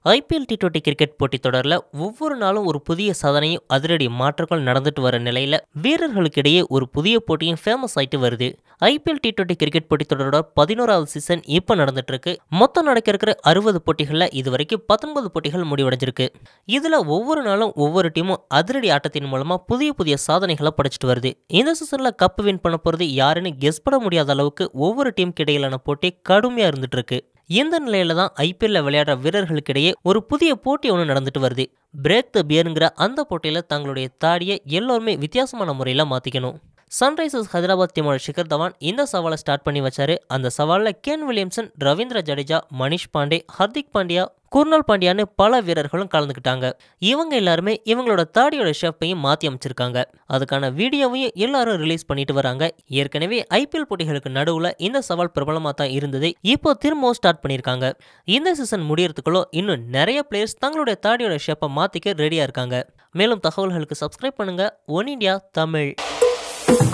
IPL T twenty cricket போட்டித் தொடரில் ஒவ்வொரு நாளும் ஒரு புதிய சாதனையும் அதிரடி மாற்றங்கள் நடந்துட்டு வர நிலையில் வீரர்களுக்கிடையே ஒரு புதிய போட்டியும் ஃபேமஸ் ஆயிட்டு வருது ஐபிஎல் டி டுவெண்ட்டி கிரிக்கெட் போட்டித் தொடரோட பதினோராவது சீசன் இப்போ நடந்துட்டு இருக்கு மொத்தம் நடக்க இருக்கிற அறுபது போட்டிகளில் இது வரைக்கும் பத்தொன்பது போட்டிகள் முடிவடைஞ்சிருக்கு இதில் ஒவ்வொரு நாளும் ஒவ்வொரு டீமும் அதிரடி ஆட்டத்தின் மூலமாக புதிய புதிய சாதனைகளை படைச்சிட்டு வருது இந்த சீசனில் கப் வின் பண்ண போகிறது யாருன்னு கெஸ் பண்ண முடியாத அளவுக்கு ஒவ்வொரு டீமுக்கு இடையிலான போட்டி கடுமையாக இருந்துட்டு இருக்கு இந்த நிலையில தான் ஐபிஎல்ல விளையாடுற வீரர்களுக்கிடையே ஒரு புதிய போட்டி ஒன்று நடந்துட்டு வருது பிரேக் த பியருங்கிற அந்த போட்டியில் தங்களுடைய தாடியை எல்லோருமே வித்தியாசமான முறையில் மாற்றிக்கணும் சன்ரைசர்ஸ் ஹைதராபாத் டீமோட ஷிகர் தவான் இந்த சவாலை ஸ்டார்ட் பண்ணி வச்சாரு அந்த சவாலில் கேன் வில்லியம்சன் ரவீந்திர ஜடேஜா மணிஷ் பாண்டே ஹர்திக் பாண்டியா குர்னால் பாண்டியான்னு பல வீரர்களும் கலந்துக்கிட்டாங்க இவங்க எல்லாருமே இவங்களோட தாடியோட ஷேப்பையும் மாற்றி அமைச்சிருக்காங்க அதுக்கான வீடியோவையும் எல்லாரும் ரிலீஸ் பண்ணிட்டு வராங்க ஏற்கனவே ஐபிஎல் போட்டிகளுக்கு நடுவில் இந்த சவால் பிரபலமாக தான் இருந்தது இப்போ திரும்பவும் ஸ்டார்ட் பண்ணியிருக்காங்க இந்த சீசன் முடியறதுக்குள்ளோ இன்னும் நிறைய பிளேயர்ஸ் தங்களுடைய தாடியோட ஷேப்பை மாற்றிக்க ரெடியாக இருக்காங்க மேலும் தகவல்களுக்கு சப்ஸ்கிரைப் பண்ணுங்க ஒன் இண்டியா தமிழ்